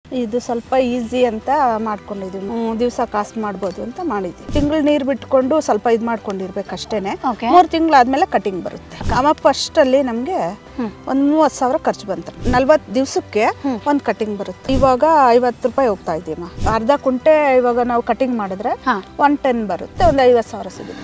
ಇದು ಸ್ವಲ್ಪ ಈಸಿ ಅಂತ ಮಾಡ್ಕೊಂಡಿದ್ವಿ ದಿವಸ ಕಾಸು ಮಾಡ್ಬೋದು ಅಂತ ಮಾಡಿದ್ವಿ ತಿಂಗಳು ನೀರು ಬಿಟ್ಕೊಂಡು ಸ್ವಲ್ಪ ಇದು ಮಾಡ್ಕೊಂಡಿರ್ಬೇಕು ಅಷ್ಟೇನೆ Okay. ಮೂರು ತಿಂಗಳಾದ್ಮೇಲೆ ಕಟಿಂಗ್ ಬರುತ್ತೆ ಅಮ್ಮ ಫಸ್ಟಲ್ಲಿ ನಮಗೆ ಒಂದು ಮೂವತ್ತು ಸಾವಿರ ಖರ್ಚು ಬಂತು ನಲ್ವತ್ತು ದಿವಸಕ್ಕೆ ಒಂದು ಕಟಿಂಗ್ ಬರುತ್ತೆ ಇವಾಗ ಐವತ್ತು ರೂಪಾಯಿ ಹೋಗ್ತಾ ಇದೀಮ್ಮ ಅರ್ಧ ಕುಂಟೆ ಇವಾಗ ನಾವು ಕಟಿಂಗ್ ಮಾಡಿದ್ರೆ ಹಾ. ಒನ್ ಟೆನ್ ಬರುತ್ತೆ ಒಂದು ಐವತ್ತು ಸಾವಿರ ಸಿಗುತ್ತೆ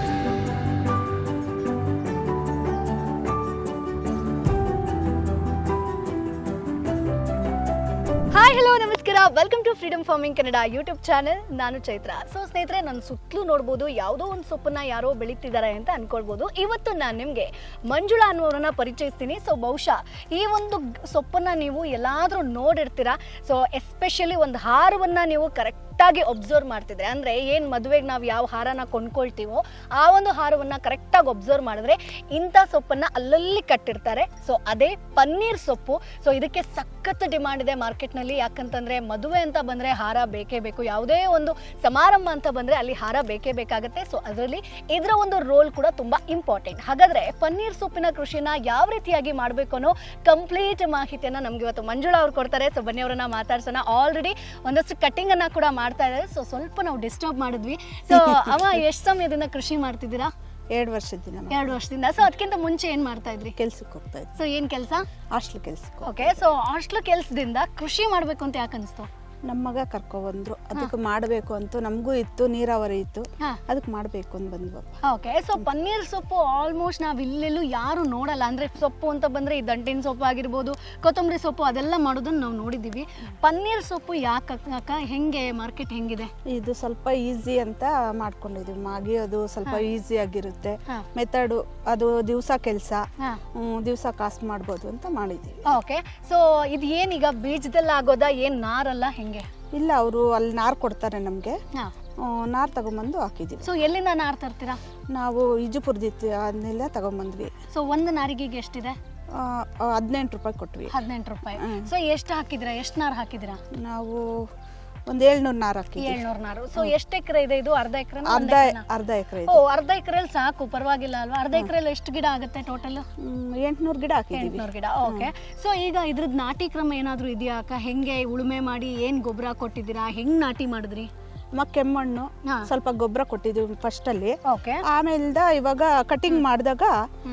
ಹಾಯ್ ಹಲೋ ನಮಸ್ಕಾರ welcome to freedom farming Kannada YouTube channel ನಾನು ಚೈತ್ರ ಸೊ ಸ್ನೇಹಿತರೆ ನನ್ನ ಸುತ್ತಲೂ ನೋಡ್ಬೋದು ಯಾವುದೋ ಒಂದು ಸೊಪ್ಪನ್ನ ಯಾರೋ ಬೆಳೀತಿದ್ದಾರೆ ಅಂತ ಅನ್ಕೊಳ್ಬೋದು ಇವತ್ತು ನಾನು ನಿಮಗೆ ಮಂಜುಳಾ ಅನ್ನೋರನ್ನ ಪರಿಚಯಿಸ್ತೀನಿ ಸೊ ಬಹುಶಃ ಈ ಒಂದು ಗ್- ಸೊಪ್ಪನ್ನ ನೀವು ಎಲ್ಲಾದರೂ ನೋಡಿರ್ತೀರಾ ಸೊ ಎಸ್ಪೆಷಲಿ ಒಂದು ಹಾರವನ್ನು ನೀವು ಕರೆಕ್ಟಾಗಿ ಒಬ್ಸರ್ವ್ ಮಾಡ್ತಿದ್ರೆ ಅಂದರೆ ಏನು ಮದುವೆಗೆ ನಾವು ಯಾವ ಹಾರನ ಕೊಂಡ್ಕೊಳ್ತೀವೋ ಆ ಒಂದು ಹಾರವನ್ನು ಕರೆಕ್ಟಾಗಿ ಒಬ್ಸರ್ವ್ ಮಾಡಿದ್ರೆ ಇಂಥ ಸೊಪ್ಪನ್ನು ಅಲ್ಲಲ್ಲಿ ಕಟ್ಟಿರ್ತಾರೆ ಸೊ ಅದೇ ಪನ್ನೀರ್ ಸೊಪ್ಪು ಸೊ ಇದಕ್ಕೆ ಸಖತ್ ಡಿಮಾಂಡ್ ಇದೆ ಮಾರ್ಕೆಟ್ನಲ್ಲಿ ಯಾಕಂತಂದ್ರೆ ಮದುವೆ ಅಂತ ಬಂದರೆ ಹಾರ ಬೇಕೇ ಬೇಕು ಯಾವುದೇ ಒಂದು ಸಮಾರಂಭ ಅಂತ ಬಂದರೆ ಅಲ್ಲಿ ಹಾರ ಬೇಕೇ ಬೇಕಾಗುತ್ತೆ ಸೊ ಅದರಲ್ಲಿ ಇದರ ಒಂದು ರೋಲ್ ಕೂಡ ತುಂಬ ಇಂಪಾರ್ಟೆಂಟ್ ಹಾಗಾದರೆ ಪನ್ನೀರ್ ಸೊಪ್ಪಿನ ಕೃಷಿನ ಯಾವ ರೀತಿಯಾಗಿ ಮಾಡಬೇಕು ಅನ್ನೋ ಕಂಪ್ಲೀಟ್ ಮಾಹಿತಿಯನ್ನು ನಮ್ಗೆ ಇವತ್ತು ಮಂಜುಳಾ ಅವ್ರು ಕೊಡ್ತಾರೆ ಸೊ ಬನ್ನಿ ಅವರನ್ನ ಮಾತಾಡ್ಸೋಣ ಆಲ್ರೆಡಿ ಒಂದಷ್ಟು ಕಟ್ಟಿಂಗ್ ಅನ್ನ ಕೂಡ ಮಾಡ್ತಾ ಇದ್ದಾರೆ ಸೊ ಸ್ವಲ್ಪ ನಾವು ಡಿಸ್ಟರ್ಬ್ ಮಾಡಿದ್ವಿ ಸೊ ಅವ ಎಷ್ಟು ಸಮಯದಿಂದ ಕೃಷಿ ಮಾಡ್ತಿದ್ದೀರಾ ಎರಡು ವರ್ಷದ ದಿನ ಎರಡು ವರ್ಷದಿಂದ ಸೊ ಅದಕ್ಕಿಂತ ಮುಂಚೆ ಏನ್ ಮಾಡ್ತಾ ಇದ್ರಿ ಕೆಲ್ಸಕ್ಕೆ ಹೋಗ್ತಾ ಇದ್ವಿ ಸೊ ಏನ್ ಕೆಲಸ ಹಾಸ್ಟ್ಲ್ ಕೆಲ್ಸಕ್ಕೆ ಓಕೆ ಸೊ ಹಾಸ್ಟ್ಲ್ ಕೆಲಸದಿಂದ ಕೃಷಿ ಮಾಡ್ಬೇಕು ಅಂತ ಯಾಕೆ ಅನಿಸ್ತು ನಮ್ಮ ಮಗ ಕರ್ಕೊಬಂದ್ರು ಅದಕ್ಕೆ ಮಾಡಬೇಕು ಅಂತ ನಮಗೂ ಇತ್ತು ನೀರಾವರಿ ಇತ್ತು ಹಾ ಅದಕ್ಕೆ ಮಾಡಬೇಕು ಅಂತ ಬಂದ್ವಪ್ಪ ಓಕೆ ಸೊ ಪನ್ನೀರ್ ಸೊಪ್ಪು ಆಲ್ಮೋಸ್ಟ್ ನಾವು ಇಲ್ಲೆಲ್ಲೂ ಯಾರು ನೋಡಲ್ಲ ಅಂದ್ರೆ ಸೊಪ್ಪು ಅಂತ ಬಂದ್ರೆ ಈ ದಂಟಿನ ಸೊಪ್ಪು ಆಗಿರ್ಬೋದು ಕೊತ್ತಂಬರಿ ಸೊಪ್ಪು ಅದೆಲ್ಲ ಮಾಡೋದನ್ನ ನಾವು ನೋಡಿದ್ದೀವಿ ಪನ್ನೀರ್ ಸೊಪ್ಪು ಯಾಕೆ ಅಕ್ಕ ಹೆಂಗೆ ಮಾರ್ಕೆಟ್ ಹೆಂಗಿದೆ ಇದು ಸ್ವಲ್ಪ ಈಸಿ ಅಂತ ಮಾಡ್ಕೊಂಡಿದ್ವಿ ಮಾಗಿಯೋದು ಸ್ವಲ್ಪ ಈಸಿ ಆಗಿರುತ್ತೆ ಹಾ. ಮೆಥಡು ಅದು ದಿವಸ ಕೆಲಸ ಹಾ ದಿವಸ ಕಾಸು ಮಾಡ್ಬೋದು ಅಂತ ಮಾಡಿದ್ದೀವಿ ಓಕೆ ಸೊ ಇದು ಏನೀಗ ಬೀಜದಲ್ಲಿ ಆಗೋದಾ ಏನ್ ನಾರಲ್ಲ ಹೆಂಗೆ ಇಲ್ಲ ಅವರು ಅಲ್ಲಿ ನಾರು ಕೊಡ್ತಾರೆ ನಮಗೆ ಹಾ ನಾರು ತಗೊಂಬಂದು ಹಾಕಿದ್ದೀವಿ ಸೊ ಎಲ್ಲಿಂದ ನಾರ್ ತರ್ತೀರಾ ನಾವು ಇಜುಪುರದಿತ್ತು ಅದನ್ನೆಲ್ಲ ತಗೊಂಬಂದ್ವಿ ಸೊ ಒಂದು ನಾರಿಗೆಗೆ ಎಷ್ಟಿದೆ ಹದಿನೆಂಟು ರೂಪಾಯಿ ಕೊಟ್ವಿ ಹದಿನೆಂಟು ರೂಪಾಯಿ ಹ್ಮ್. ಸೊ ಎಷ್ಟು ಹಾಕಿದ್ರಾ ಎಷ್ಟು ನಾರು ಹಾಕಿದ್ರಾ ನಾವು ಒಂದು ಏಳ್ನೂರು ನಾರು ಹಾಕಿದ್ವಿ ಏಳ್ನೂರು ನಾರು ಸೊ ಎಷ್ಟು ಎಕರೆ ಇದೆ ಇದು ಅರ್ಧ ಎಕರೆ ಅರ್ಧ ಅರ್ಧ ಎಕರೆ ಓ ಅರ್ಧ ಎಕರೆಯಲ್ಲಿ ಸಾಕು ಪರವಾಗಿಲ್ಲ ಅಲ್ವಾ ಅರ್ಧ ಎಕರೆಯಲ್ಲಿ ಎಷ್ಟು ಗಿಡ ಆಗುತ್ತೆ ಟೋಟಲ್ ಎಂಟುನೂರು ಗಿಡ ಹಾಕಿದ್ದೀವಿ ಎಂಟ್ನೂರು ಗಿಡ ಓಕೆ ಸೊ ಈಗ ಇದ್ರದ್ದು ನಾಟಿ ಕ್ರಮ ಏನಾದರೂ ಇದೆಯಾ ಅಕ್ಕ ಹೆಂಗೆ ಉಳುಮೆ ಮಾಡಿ ಏನು ಗೊಬ್ಬರ ಕೊಟ್ಟಿದ್ದೀರಾ ಹೆಂಗ್ ನಾಟಿ ಮಾಡಿದ್ರಿ ಮ ಕೆಮ್ಮಣ್ಣು ಹಾ. ಸ್ವಲ್ಪ ಗೊಬ್ಬರ ಕೊಟ್ಟಿದ್ದೀವಿ ಫಸ್ಟಲ್ಲಿ ಓಕೆ ಆಮೇಲಿಂದ ಇವಾಗ ಕಟಿಂಗ್ ಮಾಡಿದಾಗ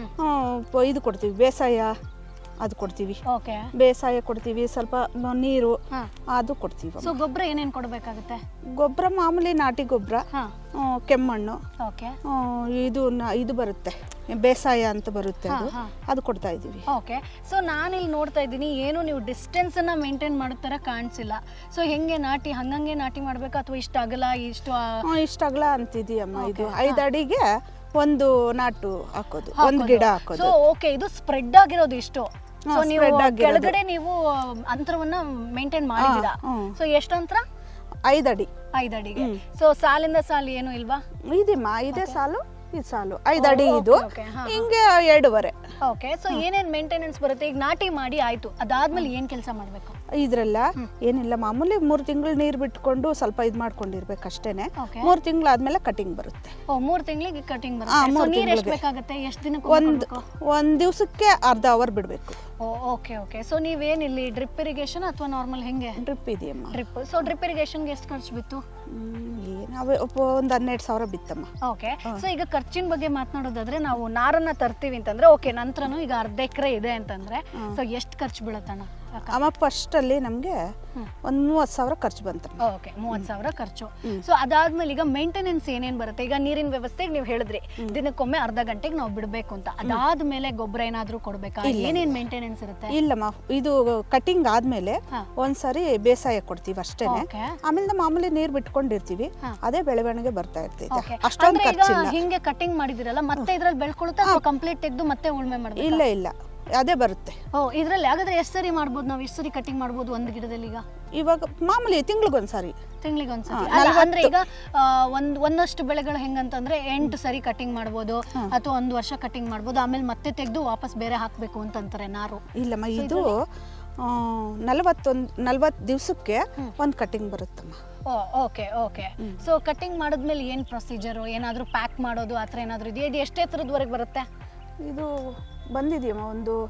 ಹ್ಮ್. ಇದು ಕೊಡ್ತೀವಿ ಬೇಸಾಯ ಅದು ಕೊಡ್ತೀವಿ ಓಕೆ ಬೇಸಾಯ ಕೊಡ್ತೀವಿ ಸ್ವಲ್ಪ ಮ- ನೀರು ಹಾ ಅದು ಕೊಡ್ತೀವಿ ಸೊ ಗೊಬ್ಬರ ಏನೇನು ಕೊಡಬೇಕಾಗುತ್ತೆ ಗೊಬ್ಬರ ಮಾಮೂಲಿ ನಾಟಿ ಗೊಬ್ಬರ ಹಾ ಕೆಮ್ಮಣ್ಣು ಓಕೆ ಆ, ಇದು ನ- ಇದು ಬರುತ್ತೆ ಬೇಸಾಯ ಅಂತ ಬರುತ್ತೆ ಅದು ಹಾ, ಹಾ. ಅದು ಕೊಡ್ತಾ ಇದ್ದೀವಿ ಓಕೆ ಸೊ ನಾನಿಲ್ಲಿ ನೋಡ್ತಾ ಇದ್ದೀನಿ ಏನು ನೀವು ಡಿಸ್ಟೆನ್ಸನ್ನು ಮೇಂಟೈನ್ ಮಾಡೋ ಥರ ಕಾಣಿಸಿಲ್ಲ ಸೊ ಹೆಂಗೆ ನಾಟಿ ಹಂಗಂಗೆ ನಾಟಿ ಮಾಡಬೇಕಾ ಅಥವಾ ಇಷ್ಟು ಅಗಲ ಇಷ್ಟು ಆ, ಆ, ಇಷ್ಟಾಗಲ ಅಂತಿದೀಯಮ್ಮ ಇದು Okay, ಐದು ಅಡಿಗೆ ಒಂದು ನಾಟು ಹಾಕೋದು ಒಂದು ಹಾಕೋದು. ಗಿಡ ಹಾಕೋದು ಸೊ ಓಕೆ ಇದು ಸ್ಪ್ರೆಡ್ ಆಗಿರೋದು ಇಷ್ಟು ಹಾ, ಸೊ ನೀವು spread ಆಗಿರೋದು. ಕೆಳಗಡೆ ನೀವು ಅಂತರವನ್ನ ಮೇಂಟೈನ್ ಮಾಡಿದ್ದೀರಾ ಹ್ಮ್. ಸೊ ಎಷ್ಟು ಅಂತರ ಐದು ಅಡಿ ಐದು ಅಡಿಗೆ ಸೊ ಸಾಲಿಂದ ಸಾಲು ಏನು ಇಲ್ವಾ ಇದೆಮ್ಮ ಇದೇ ಸಾಲು ಈ ಸಾಲು ಐದು ಓ, ಅಡಿ okay, ಇದು okay, ಹಾ, ಹಾ. ಹಿಂಗೆ ಎರಡೂವರೆ ಓಕೆ ಸೊ ಏನೇನ್ ಮೇಂಟೆನೆನ್ಸ್ ಬರುತ್ತೆ ಈಗ ನಾಟಿ ಮಾಡಿ ಆಯ್ತು ಅದಾದ್ಮೇಲೆ ಏನ್ ಕೆಲಸ ಮಾಡ್ಬೇಕು ಇದ್ರಲ್ಲ ಏನಿಲ್ಲ ಮಾಮೂಲಿ ಮೂರು ತಿಂಗಳು ನೀರು ಬಿಟ್ಕೊಂಡು ಸ್ವಲ್ಪ ಇದು ಮಾಡ್ಕೊಂಡಿರ್ಬೇಕು ಅಷ್ಟೇನೆ ಓಕೆ ಮೂರು ತಿಂಗಳಾದ್ಮೇಲೆ ಕಟಿಂಗ್ ಬರುತ್ತೆ ಓ ಮೂರ್ ತಿಂಗಳಿಗೆ ಕಟಿಂಗ್ ಹಾ, ಬರುತ್ತೆ ಸೊ ಮೂರ್ ನೀರ್ ಎಷ್ಟು ತಿಂಗ್ಳಿಗೆ. ಬೇಕಾಗುತ್ತೆ ಎಷ್ಟು ದಿನಕ್ಕೆ ಒಂದು ಒಂದು ದಿವಸಕ್ಕೆ ಅರ್ಧ ಅವರ್ ಬಿಡಬೇಕು ಓ ಓಕೆ ಓಕೆ ಸೊ ನೀವೇನ್ ಇಲ್ಲಿ ಡ್ರಿಪ್ ಇರಿಗೇಷನ್ ಅಥವಾ ನಾರ್ಮಲ್ ಹೆಂಗೆ ಡ್ರಿಪ್ ಇದೆಯಮ್ಮ ಡ್ರಿಪ್ ಸೊ ಡ್ರಿಪ್ ಇರಿಗೇಷನ್ಗೆ ಎಷ್ಟು ಖರ್ಚು ಬಿತ್ತು ಏನು ಅವೇ ಒಂದು ಹನ್ನೆರಡು ಸಾವಿರ ಬಿತ್ತಮ್ಮ ಓಕೆ ಸೊ ಈಗ ಖರ್ಚಿನ ಬಗ್ಗೆ ಮಾತನಾಡೋದಾದ್ರೆ ನಾವು ನಾರನ್ನ ತರ್ತೀವಿ ಅಂತಂದ್ರೆ ಓಕೆ ನಂತರನು ಈಗ ಅರ್ಧ ಎಕರೆ ಇದೆ ಅಂತಂದ್ರೆ ಸೊ ಎಷ್ಟು ಖರ್ಚು ಬೀಳತ್ತಣ್ಣ ಅಮ್ಮ ಫಸ್ಟಲ್ಲಿ ನಮಗೆ ಹ್ಮ್. ಒಂದು ಮೂವತ್ತು ಸಾವಿರ ಖರ್ಚು ಬಂತಮ್ಮ ಓಕೆ ಮೂವತ್ತು ಸಾವಿರ ಖರ್ಚು ಹ್ಮ್. ಸೊ ಅದಾದ್ಮೇಲೆ ಈಗ ಮೇಂಟೆನೆನ್ಸ್ ಏನೇನ್ ಬರುತ್ತೆ ಈಗ ನೀರಿನ ವ್ಯವಸ್ಥೆಗೆ ನೀವು ಹೇಳಿದ್ರಿ ದಿನಕ್ಕೊಮ್ಮೆ ಅರ್ಧ ಗಂಟೆಗೆ ನಾವು ಬಿಡಬೇಕು ಅಂತ ಅದಾದ್ಮೇಲೆ ಗೊಬ್ಬರ ಏನಾದ್ರೂ ಕೊಡ್ಬೇಕಾ ಇಲ್ಲ, ಏನೇನ್ ಮೇಂಟೆನೆನ್ಸ್ ಇರುತ್ತೆ ಇಲ್ಲಮ್ಮ ಇದು ಕಟಿಂಗ್ ಆದ್ಮೇಲೆ ಹಾ. ಒಂದ್ಸರಿ ಬೇಸಾಯ ಕೊಡ್ತೀವಿ ಅಷ್ಟೇನೆ ಓಕೆ ಆಮೇಲೆ ಮಾಮೂಲಿ ನೀರು ಬಿಟ್ಕೊಂಡಿರ್ತೀವಿ ಹಾ. ಅದೇ ಬೆಳವಣಿಗೆ ಬರ್ತಾ ಇರ್ತೈತೆ ಓಕೆ ಅಷ್ಟೊಂದು ಅಂದ್ರೆ ಈಗ ಖರ್ಚಿಲ್ಲ ಹಿಂಗೆ ಕಟಿಂಗ್ ಮಾಡಿದಿರಲ್ಲ ಮತ್ತೆ ಇದ್ರಲ್ಲಿ ಬೆಳ್ಕೊಳುತ್ತಾ ಅಥವಾ ಕಂಪ್ಲೀಟ್ ತೆಗೆದು ಮತ್ತೆ ಉಳ್ಮೆ ಮಾಡ್ಬೇಕು ಇಲ್ಲ ಇಲ್ಲ ಅದೇ ಬರುತ್ತೆ ಓ ಇದ್ರಲ್ಲಿ ಹಾಗಾದ್ರೆ ಎಷ್ಟು ಸರಿ ಮಾಡ್ಬೋದು ನಾವು ಎಷ್ಟು ಸರಿ ಕಟಿಂಗ್ ಮಾಡ್ಬೋದು ಒಂದು ಗಿಡದಲ್ಲಿ ಈಗ ಇವಾಗ ಮಾಮೂಲಿ ತಿಂಗ್ಳಿಗೊಂದ್ಸರಿ ತಿಂಗಳಿಗೆ ಒಂದ್ಸತಿ ಹಾ, ಅಲ್ಲ, ನಲವತ್ತು. ಅಂದ್ರೆ ಈಗ ಆ, ಒಂದ್ ಒಂದಷ್ಟು ಬೆಳೆಗಳು ಹೆಂಗಂತಂದ್ರೆ ಎಂಟು ಸರಿ ಕಟಿಂಗ್ ಮಾಡ್ಬೋದು ಅಥವಾ ಒಂದು ವರ್ಷ ಕಟಿಂಗ್ ಮಾಡ್ಬೋದು ಆಮೇಲೆ ಮತ್ತೆ ತೆಗೆದು ವಾಪಸ್ ಬೇರೆ ಹಾಕ್ಬೇಕು ಅಂತಂತಾರೆ ನಾರು ಇಲ್ಲಮ್ಮ ಇದು ನಲವತ್ತೊಂದು ನಲ್ವತ್ತು ದಿವಸಕ್ಕೆ ಒಂದು ಕಟಿಂಗ್ ಬರುತ್ತಮ್ಮ ಓಕೆ ಓಕೆ ಸೊ ಕಟಿಂಗ್ ಮಾಡಿದ್ಮೇಲೆ ಏನ್ ಪ್ರೊಸೀಜರು ಏನಾದ್ರೂ ಪ್ಯಾಕ್ ಮಾಡೋದು ಆ ಥರ ಏನಾದ್ರೂ ಇದೆಯಾ ಇದು ಎಷ್ಟೇ ಎತ್ತರದವರೆಗೆ ಬರುತ್ತೆ ಇದು ಬಂದಿದೆಯಮ್ಮ ಒಂದು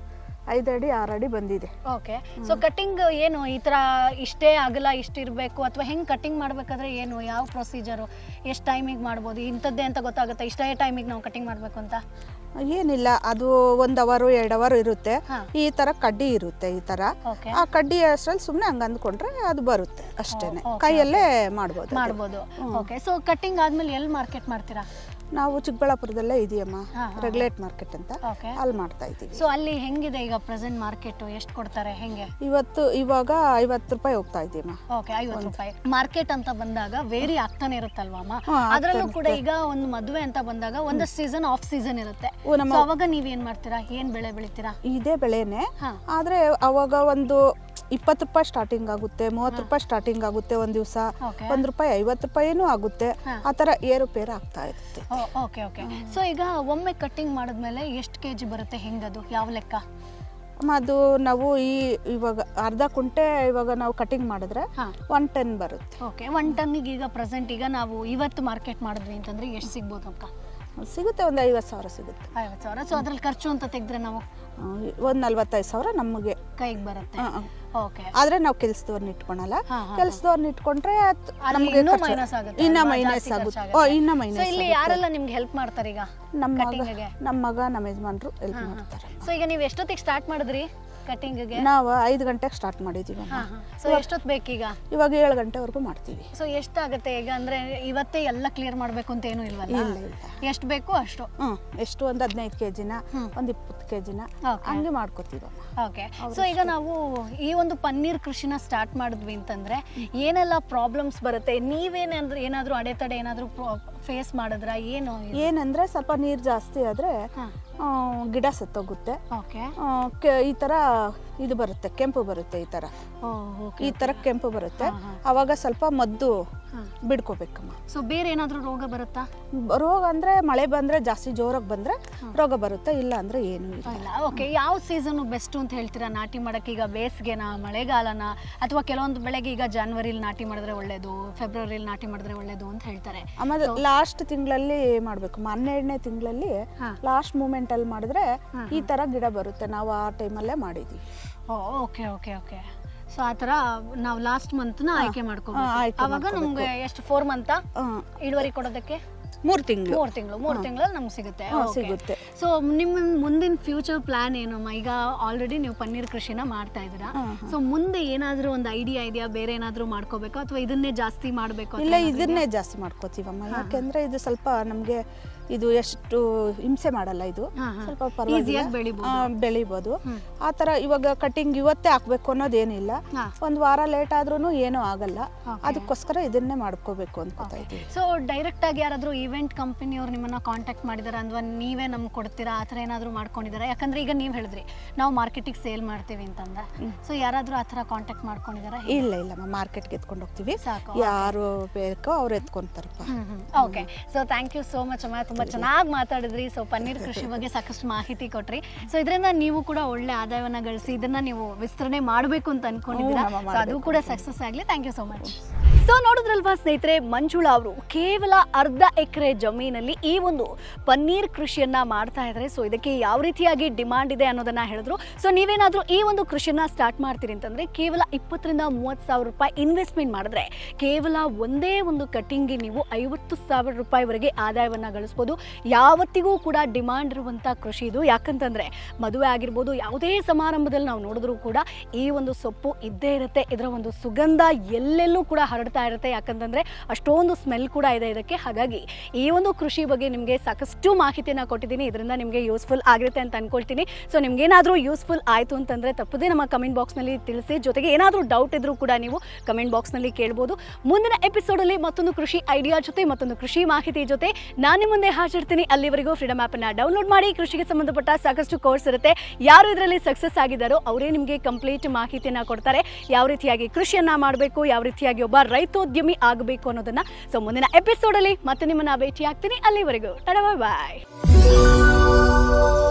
ಐದು ಅಡಿ ಆರು ಅಡಿ ಬಂದಿದೆ ಓಕೆ ಸೊ ಕಟಿಂಗ್ ಏನು ಈ ತರ ಇಷ್ಟೇ ಅಗಲ ಇಷ್ಟು ಇರಬೇಕು ಅಥವಾ ಹೆಂಗ್ ಕಟಿಂಗ್ ಮಾಡ್ಬೇಕಾದ್ರೆ ಏನು ಯಾವ ಪ್ರೊಸೀಜರು ಎಷ್ಟು ಟೈಮಿಗೆ ಮಾಡ್ಬೋದು ಇಂಥದ್ದೇ ಅಂತ ಗೊತ್ತಾಗುತ್ತೆ ಇಷ್ಟೇ ಟೈಮಿಗೆ ನಾವು ಕಟಿಂಗ್ ಮಾಡಬೇಕು ಅಂತ ಏನಿಲ್ಲ ಅದು ಒಂದು ಅವರು ಎರಡು ಅವರು ಇರುತ್ತೆ ಹಾ. ಈ ಥರ ಕಡ್ಡಿ ಇರುತ್ತೆ ಈ ಥರ ಓಕೆ ಆ ಕಡ್ಡಿ ಅಷ್ಟರಲ್ಲಿ ಸುಮ್ಮನೆ ಹಂಗೆ ಅಂದ್ಕೊಂಡ್ರೆ ಅದು ಬರುತ್ತೆ ಅಷ್ಟೇನೆ ಓ, okay, ಕೈಯಲ್ಲೇ ಮಾಡ್ಬೋದು ಅದು. ಮಾಡ್ಬೋದು ಓಕೆ ಸೊ ಕಟಿಂಗ್ ಆದ್ಮೇಲೆ ಎಲ್ಲಿ ಮಾರ್ಕೆಟ್ ಮಾಡ್ತೀರಾ ನಾವು ಚಿಕ್ಕಬಳ್ಳಾಪುರದಲ್ಲೇ ಇದೆಯಮ್ಮ ಹಾ, ಹಾ. ರೆಗ್ಯುಲೇಟ್ ಮಾರ್ಕೆಟ್ ಅಂತ ಓಕೆ ಅಲ್ಲಿ ಮಾಡ್ತಾ ಇದ್ದೀವಿ ಸೊ ಅಲ್ಲಿ ಹೆಂಗಿದೆ ಈಗ ಪ್ರೆಸೆಂಟ್ ಮಾರ್ಕೆಟ್ ಎಷ್ಟು ಕೊಡ್ತಾರೆ ಹೆಂಗೆ ಇವತ್ತು ಇವಾಗ ಐವತ್ತು ರೂಪಾಯಿ ಹೋಗ್ತಾ ಇದೆಯಮ್ಮ ಓಕೆ ಐವತ್ತು ರೂಪಾಯಿ ಮಾರ್ಕೆಟ್ ಅಂತ ಬಂದಾಗ ವೇರಿ ಆಗ್ತಾನೆ ಇರುತ್ತಲ್ವಾ ಅಮ್ಮ ಹಾ, ಅದರಲ್ಲೂ ಆಗ್ತಾನೆ ಕೂಡ ಈಗ ಒಂದು ಮದುವೆ ಅಂತ ಬಂದಾಗ ಒಂದು ಸೀಸನ್ ಆಫ್ ಸೀಸನ್ ಇರುತ್ತೆ ಓ, ನಮ್ಮ ಸೊ ಅವಾಗ ನೀವೇನ್ ಮಾಡ್ತೀರಾ ಏನ್ ಬೆಳೆ ಬೆಳಿತೀರಾ ಇದೇ ಬೆಳೆನೇ ಹಾ ಆದರೆ ಅವಾಗ ಒಂದು ಇಪ್ಪತ್ತು ರೂಪಾಯಿ ಸ್ಟಾರ್ಟಿಂಗ್ ಆಗುತ್ತೆ ಮೂವತ್ತು ರೂಪಾಯಿ ಸ್ಟಾರ್ಟಿಂಗ್ ಆಗುತ್ತೆ ಒಂದು ದಿವಸ ಓಕೆ ಒಂದು ರೂಪಾಯಿ ಐವತ್ತು ರೂಪಾಯಿನೂ ಆಗುತ್ತೆ ಹಾ. ಆ ಥರ ಏರುಪೇರು ಆಗ್ತಾ ಇರುತ್ತೆ ಓಕೆ ಓಕೆ ಸೊ ಈಗ ಒಮ್ಮೆ ಕಟ್ಟಿಂಗ್ ಮಾಡಿದ್ಮೇಲೆ ಎಷ್ಟು ಕೆ ಜಿ ಬರುತ್ತೆ ಹೆಂಗದು ಯಾವ ಲೆಕ್ಕ ಅಮ್ಮ, ಅದು ನಾವು ಈ ಇವಾಗ ಅರ್ಧ ಕುಂಟೆ ಇವಾಗ ನಾವು ಕಟಿಂಗ್ ಮಾಡಿದ್ರೆ ಹಾ ಒನ್ ಟೆನ್ ಬರುತ್ತೆ ಓಕೆ ಒನ್ ಟನ್ನಿಗೆ ಈಗ ಪ್ರೆಸೆಂಟ್ ಈಗ ನಾವು ಇವತ್ತು ಮಾರ್ಕೆಟ್ ಮಾಡಿದ್ವಿ ಅಂತಂದ್ರೆ ಎಷ್ಟು ಸಿಗ್ಬೋದು ಅಕ್ಕ ಸಿಗುತ್ತೆ ಒಂದು ಐವತ್ತು ಸಾವಿರ ಸಿಗುತ್ತೆ ಐವತ್ತು ಸಾವಿರ ಸೊ ಅದ್ರಲ್ಲಿ ಖರ್ಚು ಅಂತ ತೆಗೆದ್ರೆ ನಾವು ಒಂದು ನಲ್ವತ್ತೈದು ಸಾವಿರ ನಮಗೆ ಕೈಗೆ ಬರುತ್ತೆ ಹಾ, ಹಾ. ಓಕೆ ಆದ್ರೆ ನಾವು ಕೆಲ್ಸದವ್ರನ್ನ ಇಟ್ಕೊಳಲ್ಲ ಹಾ, ಹಾ, ಕೆಲ್ಸದವ್ರನ್ನ ಇಟ್ಕೊಂಡ್ರೆ ಅದ್ ಅಲ್ಲಿ ನಮ್ಗೆ ಇನ್ನೂ ಖರ್ಚು- ಮೈನಸ್ ಆಗುತ್ತೆ ಇನ್ನ ಅಲ್ವಾ? ಮೈನಸ್ ಜಾಸ್ತಿ ಆಗುತ್ತೆ ಖರ್ಚಾಗುತ್ತೆ. ಓ ಇನ್ನ ಸೊ ಮೈನಸ್ ಇಲ್ಲಿ ಯಾರೆಲ್ಲ ನಿಮ್ಗೆ ಹೆಲ್ಪ್ ಮಾಡ್ತಾರೆ ಈಗ ನಮ್ಮ ಮಗ ಕಟಿಂಗಿಗೆ ನಮ್ಮ ಮಗ ನಮ್ಮ ಯಜಮಾನ್ರು ಹೆಲ್ಪ್ ಮಾಡ್ತಾರೆ ಸೊ ಈಗ ನೀವು ಎಷ್ಟೊತ್ತಿಗೆ ಸ್ಟಾರ್ಟ್ ಮಾಡಿದ್ರಿ ಕಟಿಂಗಿಗೆ ನಾವು ಐದು ಗಂಟೆಗೆ ಸ್ಟಾರ್ಟ್ ಮಾಡಿದೀವಿ ಹಾ ಹಾ ಸೊ ಎಷ್ಟೊತ್ತು ಬೇಕೀಗ ಇವಾಗ ಏಳು ಗಂಟೆವರೆಗೂ ಮಾಡ್ತೀವಿ ಸೊ ಎಷ್ಟಾಗುತ್ತೆ ಈಗ ಅಂದ್ರೆ ಇವತ್ತೇ ಎಲ್ಲ ಕ್ಲಿಯರ್ ಮಾಡ್ಬೇಕು ಅಂತ ಏನೂ ಇಲ್ವಲ್ಲ ಇಲ್ಲ ಇಲ್ಲ ಎಷ್ಟು ಬೇಕು ಅಷ್ಟು ಹ್ಮ್ ಎಷ್ಟು ಒಂದು ಹದಿನೈದು ಕೆ ಜಿನ ಹ್ಮ್. ಒಂದು ಇಪ್ಪತ್ತು ಕೆ ಜಿನ Okay. ಹಂಗೆ ಮಾಡ್ಕೋತೀವಮ್ಮ ಓಕೆ ಸೊ ಈಗ ನಾವು ಈ ಒಂದು ಪನ್ನೀರ್ ಕೃಷಿನ ಸ್ಟಾರ್ಟ್ ಮಾಡಿದ್ವಿ ಅಂತಂದ್ರೆ ಏನೆಲ್ಲ ಪ್ರಾಬ್ಲಮ್ಸ್ ಬರುತ್ತೆ ನೀವೇನಂದ್ರೆ ಏನಾದರೂ ಅಡೆತಡೆ ಏನಾದರೂ ಫೇಸ್ ಮಾಡಿದ್ರ ಏನು ಏನಂದ್ರೆ ಸ್ವಲ್ಪ ನೀರು ಜಾಸ್ತಿ ಆದ್ರೆ ಹಾಂ ಆ, ಗಿಡ ಸತ್ತೋಗುತ್ತೆ ಓಕೆ ಆ, ಕೆ- ಈ ತರ ಇದು ಬರುತ್ತೆ ಕೆಂಪು ಬರುತ್ತೆ ಈ ತರ ಓಕೆ ಈ ತರ ಕೆಂಪು ಬರುತ್ತೆ ಹಾ, ಹಾ. ಅವಾಗ ಸ್ವಲ್ಪ ಮದ್ದು ಹಾಂ ಬಿಡ್ಕೋಬೇಕಮ್ಮ ಸೊ ಬೇರೆ ಏನಾದರೂ ರೋಗ ಬರುತ್ತಾ ರೋಗ ಅಂದ್ರೆ ಮಳೆ ಬಂದ್ರೆ ಜಾಸ್ತಿ ಜೋರಾಗಿ ಬಂದ್ರೆ ರೋಗ ಬರುತ್ತೆ ಇಲ್ಲ ಅಂದ್ರೆ ಏನು ಇಲ್ಲ ಇಲ್ಲ ಓಕೆ ಯಾವ ಸೀಸನ್ ಬೆಸ್ಟ್ ಅಂತ ಹೇಳ್ತೀರಾ ನಾಟಿ ಮಾಡಕ್ಕೆ ಈಗ ಬೇಸಿಗೆನಾ ಮಳೆಗಾಲನ ಅಥವಾ ಕೆಲವೊಂದು ಬೆಳೆಗೆ ಈಗ ಜಾನ್ವರಿಲಿ ನಾಟಿ ಮಾಡಿದ್ರೆ ಒಳ್ಳೇದು ಫೆಬ್ರವರಿಲಿ ನಾಟಿ ಮಾಡಿದ್ರೆ ಒಳ್ಳೇದು ಅಂತ ಹೇಳ್ತಾರೆ ಆಮೇಲೆ ಲಾಸ್ಟ್ ತಿಂಗಳಲ್ಲಿ ಮಾಡ್ಬೇಕು ಹನ್ನೆರಡನೇ ತಿಂಗಳಲ್ಲಿ ಹಾ. ಲಾಸ್ಟ್ ಮೂಮೆಂಟ್ ಅಲ್ಲಿ ಮಾಡಿದ್ರೆ ಹಾ, ಈ ತರ ಗಿಡ ಬರುತ್ತೆ ನಾವು ಆ ಟೈಮಲ್ಲೇ ಮಾಡಿದೀವಿ ಓಕೆ ಓಕೆ ಓಕೆ ಸೊ ಆ ಥರ ನಾವು ಲಾಸ್ಟ್ ಮಂತ್ನ ಆಯ್ಕೆ ಹಾ, ಮಾಡ್ಕೋಬೇಕು ಆಯ್ಕೆ ಅವಾಗ ಮಾಡ್ಕೋಬೇಕು. ನಮ್ಗೆ ಎಷ್ಟು ಫೋರ್ ಮಂತ ಆ, ಇಳುವರಿ ಕೊಡೋದಕ್ಕೆ ಮೂರ್ ತಿಂಗಳು ಮೂರು ತಿಂಗಳು ಮೂರು ತಿಂಗಳಲ್ಲಿ ನಮ್ಗೆ ಸಿಗುತ್ತೆ ಹಾ, ಸಿಗುತ್ತೆ. ಸೊ ನಿಮ್ಮ ಮುಂದಿನ ಫ್ಯೂಚರ್ ಪ್ಲಾನ್ ಏನಮ್ಮ ಈಗ ಆಲ್ರೆಡಿ ನೀವು ಪನ್ನೀರ್ ಕೃಷಿನ ಮಾಡ್ತಾ ಇದ್ದೀರಾ ಹಾ, ಹಾ. ಸೊ ಮುಂದೆ ಏನಾದರೂ ಒಂದು ಐಡಿಯಾ ಇದೆಯಾ ಬೇರೆ ಏನಾದರೂ ಮಾಡ್ಕೋಬೇಕು ಅಥವಾ ಇದನ್ನೇ ಜಾಸ್ತಿ ಮಾಡಬೇಕು ಇಲ್ಲ ಇದನ್ನೇ ಜಾಸ್ತಿ ಮಾಡ್ಕೋತೀವಮ್ಮ ಯಾಕೆಂದ್ರೆ ಇದು ಸ್ವಲ್ಪ ನಮ್ಗೆ ಇದು ಎಷ್ಟು ಹಿಂಸೆ ಮಾಡಲ್ಲ ಇದು ಹಾ, ಹಾ. ಸ್ವಲ್ಪ ಪರವಾಗಿಲ್ಲ Easy-ಆಗಿ ಬೆಳಿಬೋದು. ಆ, ಬೆಳಿಬೋದು ಹ್ಮ್. ಆ ತರ ಇವಾಗ ಕಟಿಂಗ್ ಇವತ್ತೇ ಹಾಕ್ಬೇಕು ಅನ್ನೋದೇನಿಲ್ಲ ಹಾ. ಒಂದ್ ವಾರ ಲೇಟ್ ಆದ್ರೂ ಏನೂ ಆಗಲ್ಲ Okay. ಅದಕ್ಕೋಸ್ಕರ ಇದನ್ನೇ ಮಾಡ್ಕೋಬೇಕು ಅನ್ಕೋತಾ ಇದ್ದೀವಿ ಸೊ ಡೈರೆಕ್ಟ್ ಆಗಿ ಯಾರಾದರೂ ಈವೆಂಟ್ ಕಂಪನಿಯವ್ರು ನಿಮ್ಮನ್ನ ಕಾಂಟ್ಯಾಕ್ಟ್ ಮಾಡಿದಾರ ಅಥವಾ ನೀವೇ ನಮ್ಗೆ ಕೊಡ್ತೀರಾ ಆ ಥರ ಏನಾದರೂ ಮಾಡ್ಕೊಂಡಿದ್ದಾರೆ ಯಾಕಂದ್ರೆ ಈಗ ನೀವು ಹೇಳಿದ್ರಿ ನಾವು ಮಾರ್ಕೆಟಿಗೆ ಸೇಲ್ ಮಾಡ್ತೀವಿ ಅಂತಂದ ಸೊ ಯಾರಾದರೂ ಆ ಥರ ಕಾಂಟ್ಯಾಕ್ಟ್ ಮಾಡ್ಕೊಂಡಿದಾರ ಇಲ್ಲ ಇಲ್ಲಮ್ಮ ಮಾರ್ಕೆಟ್ಗೆ ಎತ್ಕೊಂಡು ಹೋಗ್ತೀವಿ ಸಾಕು ಯಾರು ಬೇಕೋ ಅವ್ರು ಎತ್ಕೊಂತಾರಪ್ಪ okay so thank you so much ಅಮ್ಮ ತುಂಬ ಚೆನ್ನಾಗಿ ಮಾತಾಡಿದ್ರಿ ಸೊ ಪನ್ನೀರ್ ಕೃಷಿ ಬಗ್ಗೆ ಸಾಕಷ್ಟು ಮಾಹಿತಿ ಕೊಟ್ರಿ ಸೊ ಇದರಿಂದ ನೀವು ಕೂಡ ಒಳ್ಳೆ ಆದಾಯವನ್ನ ಗಳಿಸಿ ಇದನ್ನ ನೀವು ವಿಸ್ತರಣೆ ಮಾಡಬೇಕು ಅಂತ ಅನ್ಕೊಂಡಿದ್ದೀರಾ ಹ್ಞೂ, ಅಮ್ಮ, ಸೊ ಅದು ಮಾಡ್ಬೇಕು. ಕೂಡ ಸಕ್ಸಸ್ ಆಗಲಿ thank you so much so ನೋಡಿದ್ರಲ್ವಾ ಸ್ನೇಹಿತರೆ ಮಂಜುಳಾ ಅವರು ಕೇವಲ ಅರ್ಧ ಎಕರೆ ಜಮೀನಲ್ಲಿ ಈ ಒಂದು ಪನ್ನೀರ್ ಕೃಷಿಯನ್ನ ಮಾಡ್ತಾ ಇದ್ದಾರೆ ಸೊ ಇದಕ್ಕೆ ಯಾವ ರೀತಿಯಾಗಿ ಡಿಮಾಂಡ್ ಇದೆ ಅನ್ನೋದನ್ನ ಹೇಳಿದ್ರು ಸೊ ನೀವೇನಾದ್ರೂ ಈ ಒಂದು ಕೃಷಿಯನ್ನ ಸ್ಟಾರ್ಟ್ ಮಾಡ್ತೀರಿ ಅಂತಂದ್ರೆ ಕೇವಲ ಇಪ್ಪತ್ತರಿಂದ ಮೂವತ್ತು ಸಾವಿರ ರೂಪಾಯಿ ಇನ್ವೆಸ್ಟ್ಮೆಂಟ್ ಮಾಡಿದ್ರೆ ಕೇವಲ ಒಂದೇ ಒಂದು ಕಟಿಂಗ್ಗೆ ನೀವು ಐವತ್ತು ಸಾವಿರ ರೂಪಾಯಿವರೆಗೆ ಆದಾಯವನ್ನ ಗಳಿಸ್ಬೋದು ಯಾವತ್ತಿಗೂ ಕೂಡ ಡಿಮಾಂಡ್ ಇರುವಂಥ ಕೃಷಿ ಇದು ಯಾಕಂತಂದ್ರೆ ಮದುವೆ ಆಗಿರ್ಬೋದು ಯಾವುದೇ ಸಮಾರಂಭದಲ್ಲಿ ನಾವು ನೋಡಿದ್ರೂ ಕೂಡ ಈ ಒಂದು ಸೊಪ್ಪು ಇದ್ದೇ ಇರುತ್ತೆ ಇದರ ಒಂದು ಸುಗಂಧ ಎಲ್ಲೆಲ್ಲೂ ಕೂಡ ಹರಡ್ತಾ ಇರುತ್ತೆ ಯಾಕಂತಂದ್ರೆ ಅಷ್ಟೊಂದು ಸ್ಮೆಲ್ ಕೂಡ ಇದೆ ಇದಕ್ಕೆ ಹಾಗಾಗಿ ಈ ಒಂದು ಕೃಷಿ ಬಗ್ಗೆ ನಿಮಗೆ ಸಾಕಷ್ಟು ಮಾಹಿತಿಯನ್ನು ಕೊಟ್ಟಿದ್ದೀನಿ ಇದರಿಂದ ನಿಮಗೆ ಯೂಸ್ಫುಲ್ ಆಗಿರುತ್ತೆ ಅಂತ ಅನ್ಕೊಳ್ತೀನಿ ಸೊ ನಿಮ್ಗೇನಾದರೂ ಯೂಸ್ಫುಲ್ ಆಯಿತು ಅಂತಂದರೆ ತಪ್ಪದೇ ನಮ್ಮ ಕಮೆಂಟ್ ಬಾಕ್ಸ್ನಲ್ಲಿ ತಿಳಿಸಿ ಜೊತೆಗೆ ಏನಾದರೂ ಡೌಟ್ ಇದ್ರೂ ಕೂಡ ನೀವು ಕಮೆಂಟ್ ಬಾಕ್ಸ್ನಲ್ಲಿ ಕೇಳ್ಬೋದು ಮುಂದಿನ ಎಪಿಸೋಡಲ್ಲಿ ಮತ್ತೊಂದು ಕೃಷಿ ಐಡಿಯಾ ಜೊತೆ ಮತ್ತೊಂದು ಕೃಷಿ ಮಾಹಿತಿ ಜೊತೆ ನಾನು ನಿಮ್ಮ ಮುಂದೆ ಹಾಜರಿರ್ತೀನಿ ಅಲ್ಲಿವರೆಗೂ ಫ್ರೀಡಮ್ ಆ್ಯಪನ್ನು ಡೌನ್ಲೋಡ್ ಮಾಡಿ ಕೃಷಿಗೆ ಸಂಬಂಧಪಟ್ಟ ಸಾಕಷ್ಟು ಕೋರ್ಸ್ ಇರುತ್ತೆ ಯಾರು ಇದರಲ್ಲಿ ಸಕ್ಸಸ್ ಆಗಿದ್ದಾರೋ ಅವರೇ ನಿಮಗೆ ಕಂಪ್ಲೀಟ್ ಮಾಹಿತಿಯನ್ನು ಕೊಡ್ತಾರೆ ಯಾವ ರೀತಿಯಾಗಿ ಕೃಷಿಯನ್ನ ಮಾಡಬೇಕು ಯಾವ ರೀತಿಯಾಗಿ ಒಬ್ಬ ರೈತೋದ್ಯಮಿ ಆಗಬೇಕು ಅನ್ನೋದನ್ನ ಸೊ ಮುಂದಿನ ಎಪಿಸೋಡಲ್ಲಿ ಮತ್ತೆ ನಿಮ್ಮನ್ನ ಭೇಟಿ ಆಗ್ತೀನಿ ಅಲ್ಲಿವರೆಗೂ ಬಾಯ್